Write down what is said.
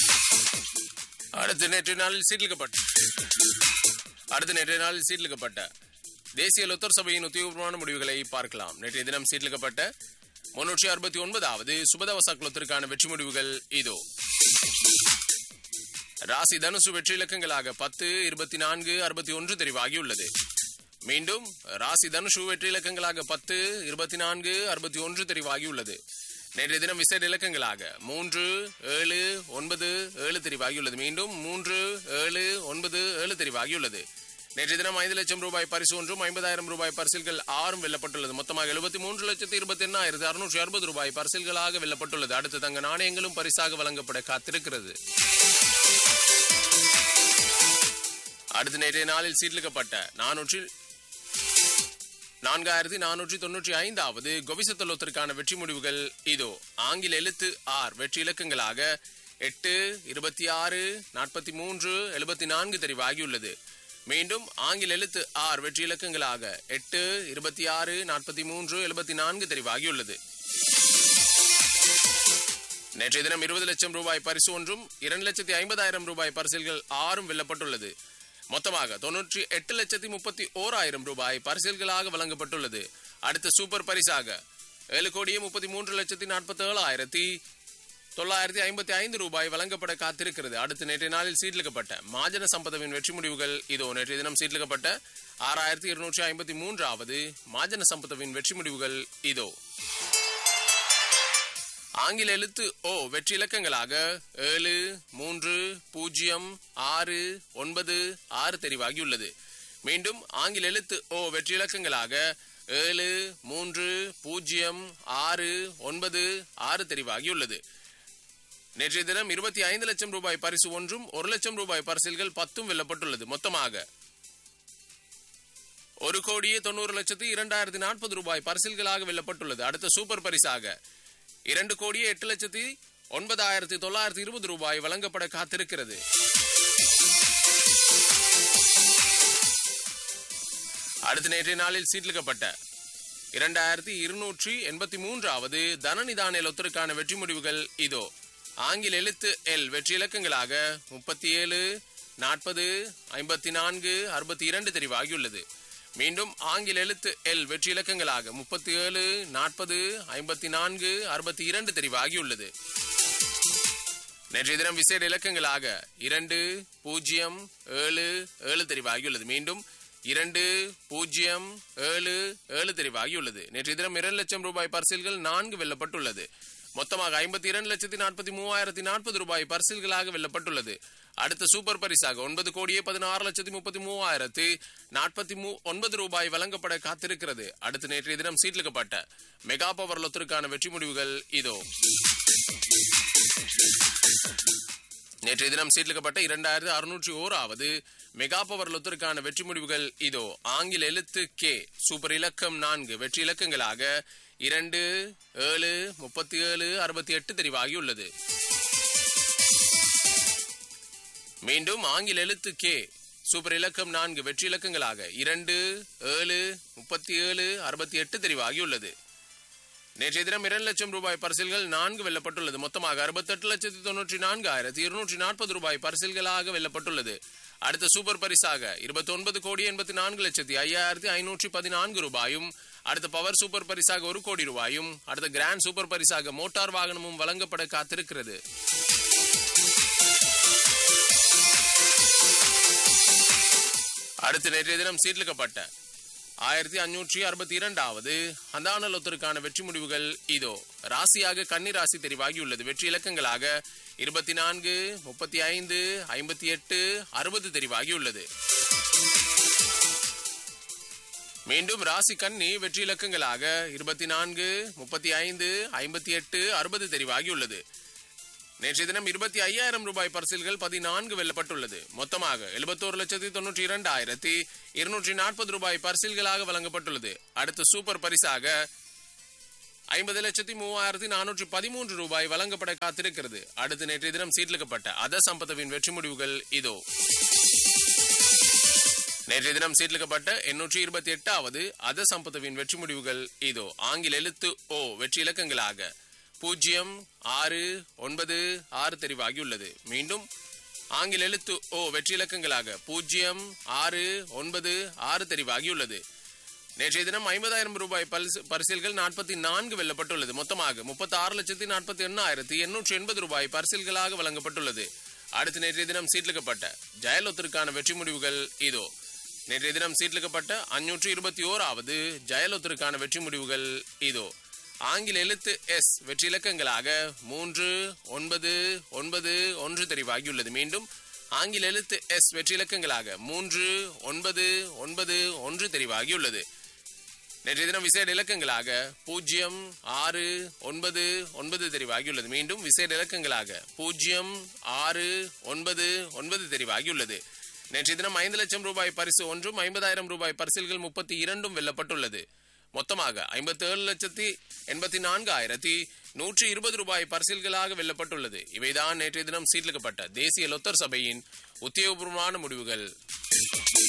அடுத்து நேற்று நாளில் சீர்லிக்கப்பட்ட அடுத்து நேற்றைய நாளில் சீர்லிக்கப்பட்ட தேசிய லொத்தர் சபையின் உத்தியோகபூர்வமான முடிவுகளை பார்க்கலாம் நேற்றைய தினம் சீர்லிக்கப்பட்ட முன்னூற்றி அறுபத்தி ஒன்பதாவது சுபதவச குலத்திற்கான வெற்றி முடிவுகள் இதோ ராசி தனுசு வெற்றி இலக்கங்களாக பத்து இருபத்தி நான்கு அறுபத்தி ஒன்று தெரிவாகியுள்ளது மீண்டும் ராசி தனுஷு வெற்றி இலக்கங்களாக பத்து இருபத்தி நான்கு அறுபத்தி ஒன்று தெரிவாகியுள்ளது நேற்றைய தினம் விசேட இலக்கங்களாக மூன்று ஏழு ஒன்பது ஏழு தெரிவாகியுள்ளது மீண்டும் மூன்று ஏழு ஒன்பது ஏழு தெரிவாகியுள்ளது நேற்றைய தினம் ஐந்து லட்சம் ரூபாய் பரிசு ஒன்றும் ஐம்பதாயிரம் ரூபாய் பரிசில்கள் ஆறும் வெல்லப்பட்டுள்ளது மொத்தமாக எழுபத்தி மூன்று லட்சத்தி இருபத்தி எண்ணாயிரத்தி அறுநூற்றி அறுபது ரூபாய் பரிசில்களாக வெல்லப்பட்டுள்ளது அடுத்து தங்க நாணயங்களும் பரிசாக வழங்கப்பட காத்திருக்கிறது அடுத்த நேற்றைய நாளில் சீர்லிக்கப்பட்ட நானூற்றி நான்காயிரத்தி நானூற்றி தொன்னூற்றி ஐந்தாவது கொவிசத்தலோத்திற்கான வெற்றி முடிவுகள் இதோ ஆங்கில எழுத்து ஆர் வெற்றி இலக்கங்களாக எட்டு இருபத்தி ஆறு நாற்பத்தி மூன்று எழுபத்தி நான்கு தெரிவாகியுள்ளது மீண்டும் ஆங்கில எழுத்து ஆர் வெற்றி இலக்கங்களாக எட்டு இருபத்தி ஆறு நாற்பத்தி மூன்று எழுபத்தி நான்கு தெரிவாகியுள்ளது நேற்றைய தினம் இருபது லட்சம் ரூபாய் பரிசு ஒன்றும் இரண்டு லட்சத்தி ஐம்பதாயிரம் ரூபாய் பரிசில்கள் ஆறும் வெல்லப்பட்டுள்ளது மொத்தமாக தொன்னூற்றி எட்டு லட்சத்தி முப்பத்தி ஓராயிரம் ரூபாய் பரிசில்களாக வழங்கப்பட்டுள்ளது அடுத்த சூப்பர் பரிசாக ஏழு கோடியே முப்பத்தி மூன்று லட்சத்தி நாற்பத்தி ஏழாயிரத்தி தொள்ளாயிரத்தி ஐம்பத்தி ஐந்து ரூபாய் வழங்கப்பட காத்திருக்கிறது அடுத்து நேற்றைய நாளில் சீட்லிக்கப்பட்ட மாஜன சம்பதவின் வெற்றி முடிவுகள் இதோ நேற்றைய தினம் சீட்லிக்கப்பட்ட ஆறாயிரத்தி இருநூற்றி ஐம்பத்தி மூன்றாவது மாஜன சம்பதவின் வெற்றி முடிவுகள் இதோ ஆங்கில எழுத்து ஓ வெற்றி இலக்கங்களாக ஏழு மூன்று பூஜ்ஜியம் ஆறு ஒன்பது ஆறு தெரிவாகியுள்ளது மீண்டும் ஆங்கில எழுத்து ஓ வெற்றி இலக்கங்களாக ஏழு மூன்று பூஜ்ஜியம் ஆறு ஒன்பது ஆறு தெரிவாகியுள்ளது நேற்றைய தினம் இருபத்தி ஐந்து லட்சம் ரூபாய் பரிசு ஒன்றும் ஒரு லட்சம் ரூபாய் பரிசில்கள் பத்தும் வெல்லப்பட்டுள்ளது மொத்தமாக ஒரு கோடியே தொண்ணூறு லட்சத்து இரண்டாயிரத்தி நாற்பது ரூபாய் பரிசில்களாக வெல்லப்பட்டுள்ளது அடுத்த சூப்பர் பரிசாக இரண்டு கோடியே எட்டு லட்சத்தி ஒன்பதாயிரத்தி தொள்ளாயிரத்தி இருபது ரூபாய் வழங்கப்பட காத்திருக்கிறது அடுத்த நேற்றைய நாளில் சீட்லிக்கப்பட்ட இரண்டாயிரத்தி இருநூற்றி எண்பத்தி மூன்றாவது தனநிதான லொத்தருக்கான வெற்றி முடிவுகள் இதோ ஆங்கில எழுத்து எல் வெற்றி இலக்கங்களாக முப்பத்தி ஏழு நாற்பது ஐம்பத்தி நான்கு அறுபத்தி இரண்டு தெரிவாகியுள்ளது மீண்டும் ஆங்கில எழுத்து எல் வெற்றி இலக்கங்களாக முப்பத்தி ஏழு நாற்பது ஐம்பத்தி நான்கு அறுபத்தி இரண்டு தெரிவாகியுள்ளது நேற்றைய தினம் விசேட இலக்கங்களாக இரண்டு பூஜ்ஜியம் ஏழு ஏழு தெரிவாகியுள்ளது மீண்டும் இரண்டு பூஜ்ஜியம் ஏழு ஏழு தெரிவாகியுள்ளது நேற்றைய தினம் இரண்டு லட்சம் ரூபாய் பரிசில்கள் நான்கு வெல்லப்பட்டுள்ளது மொத்தமாக ஐம்பத்தி இரண்டு லட்சத்தி நாற்பத்தி மூவாயிரத்தி நாற்பது ரூபாய் பரிசில்களாக வெல்லப்பட்டுள்ளது அடுத்த சூப்பர் பரிசாக ஒன்பது கோடியே பதினாறு லட்சத்தி முப்பத்தி மூவாயிரத்தி நாற்பத்தி மூ ஒன்பது ரூபாய் வழங்கப்பட காத்திருக்கிறது அடுத்து நேற்றைய தினம் சீட்லிக்கப்பட்ட மெகா பவர் லொத்திற்கான வெற்றி முடிவுகள் இதோ நேற்றைய தினம் சீட்லிக்கப்பட்ட இரண்டாயிரத்தி அறுநூற்றி ஓராவது மெகா பவர் லொத்திற்கான வெற்றி முடிவுகள் இதோ ஆங்கில எழுத்து கே சூப்பர் இலக்கம் நான்கு வெற்றி இலக்கங்களாக இரண்டு ஏழு முப்பத்தி ஏழு அறுபத்தி எட்டு தெரிவாகியுள்ளது மீண்டும் ஆங்கில எழுத்து கே சூப்பர் இலக்கம் நான்கு வெற்றி இலக்கங்களாக இரண்டு ஏழு முப்பத்தி ஏழு அறுபத்தி எட்டு தெரிவாகியுள்ளது நேற்றைய தினம் இரண்டு லட்சம் ரூபாய் பரிசில்கள் நான்கு வெல்லப்பட்டுள்ளது மொத்தமாக அறுபத்தெட்டு லட்சத்தி தொன்னூற்றி நான்கு ஆயிரத்தி இருநூற்றி நாற்பது ரூபாய் பரிசில்களாக வெல்லப்பட்டுள்ளது அடுத்த சூப்பர் பரிசாக இருபத்தி ஒன்பது கோடி எண்பத்தி நான்கு லட்சத்தி ஐயாயிரத்தி ஐநூற்றி பதினான்கு ரூபாயும் அடுத்த பவர் சூப்பர் பரிசாக ஒரு கோடி ரூபாயும் அடுத்த கிராண்ட் சூப்பர் பரிசாக மோட்டார் வாகனமும் வழங்கப்பட காத்திருக்கிறது அடுத்து நேற்றைய தினம் சீர்லிக்கப்பட்ட ஆயிரத்தி அஞ்சூற்றி அறுபத்தி இரண்டாவது ஹந்தானலொத்தருக்கான வெற்றி முடிவுகள் இதோ ராசியாக கன்னி ராசி தெரிவாகியுள்ளது வெற்றி இலக்கங்களாக இருபத்தி நான்கு முப்பத்தி ஐந்து ஐம்பத்தி எட்டு அறுபது தெரிவாகியுள்ளது மீண்டும் ராசி கன்னி வெற்றி இலக்கங்களாக இருபத்தி நான்கு முப்பத்தி ஐந்து ஐம்பத்தி எட்டு அறுபது தெரிவாகியுள்ளது நேற்றைய தினம் இருபத்தி ஐயாயிரம் ரூபாய் பரிசில்கள் பதினான்கு வெல்லப்பட்டுள்ளது மொத்தமாக எழுபத்தோரு லட்சத்தி தொன்னூற்றி இரண்டாயிரத்தி இருநூற்றி நாற்பது ரூபாய் பரிசில்களாக வழங்கப்பட்டுள்ளது அடுத்த சூப்பர் பரிசாக ஐம்பது லட்சத்தி மூவாயிரத்தி நானூற்றி பதிமூன்று ரூபாய் வழங்கப்பட காத்திருக்கிறது அடுத்து நேற்றைய தினம் சீட்லிக்கப்பட்ட அத சம்பதவின் வெற்றி முடிவுகள் இதோ நேற்றைய தினம் சீட்லிக்கப்பட்ட எண்ணூற்றி இருபத்தி எட்டாவது அத சம்பதவின் வெற்றி முடிவுகள் இதோ ஆங்கில எழுத்து ஓ வெற்றி இலக்கங்களாக பூஜ்ஜியம் ஆறு ஒன்பது ஆறு தெரிவாகியுள்ளது மீண்டும் ஆங்கில எழுத்து ஓ வெற்றி இலக்கங்களாக பூஜ்ஜியம் ஆறு ஒன்பது ஆறு தெரிவாகியுள்ளது நேற்றைய தினம் ஐம்பதாயிரம் ரூபாய் பரிசு- பரிசில்கள் நாற்பத்தி நான்கு வெல்லப்பட்டுள்ளது மொத்தமாக முப்பத்தி ஆறு லட்சத்தி நாற்பத்தி எண்ணாயிரத்தி எண்ணூற்றி எண்பது ரூபாய் பரிசில்களாக வழங்கப்பட்டுள்ளது அடுத்து நேற்றைய தினம் சீட்லிக்கப்பட்ட ஜெயலொத்திற்கான வெற்றி முடிவுகள் இதோ நேற்றைய தினம் சீட்லிக்கப்பட்ட அஞ்சூற்று இருபத்தி ஓராவது ஜெயலொத்திற்கான வெற்றி முடிவுகள் இதோ ஆங்கில எழுத்து எஸ் வெற்றி இலக்கங்களாக மூன்று ஒன்பது ஒன்பது ஒன்று தெரிவாகியுள்ளது மீண்டும் ஆங்கில எழுத்து எஸ் வெற்றி இலக்கங்களாக மூன்று ஒன்பது ஒன்பது ஒன்று தெரிவாகியுள்ளது நேற்றைய தினம் விசேட இலக்கங்களாக பூஜ்ஜியம் ஆறு ஒன்பது ஒன்பது தெரிவாகியுள்ளது மீண்டும் விசேட இலக்கங்களாக பூஜ்ஜியம் ஆறு ஒன்பது ஒன்பது தெரிவாகியுள்ளது நேற்றைய தினம் ஐந்து லட்சம் ரூபாய் பரிசு ஒன்றும் ஐம்பதாயிரம் ரூபாய் பரிசில்கள் முப்பத்தி இரண்டும் வெல்லப்பட்டுள்ளது மொத்தமாக ஐம்பத்தி ஏழு லட்சத்தி எண்பத்தி நான்கு ஆயிரத்தி நூற்றி இருபது ரூபாய் பரிசில்களாக வெல்லப்பட்டுள்ளது இவைதான் நேற்றைய தினம் சீட்லிக்கப்பட்ட தேசிய லொத்தர் சபையின் உத்தியோகபூர்வமான முடிவுகள்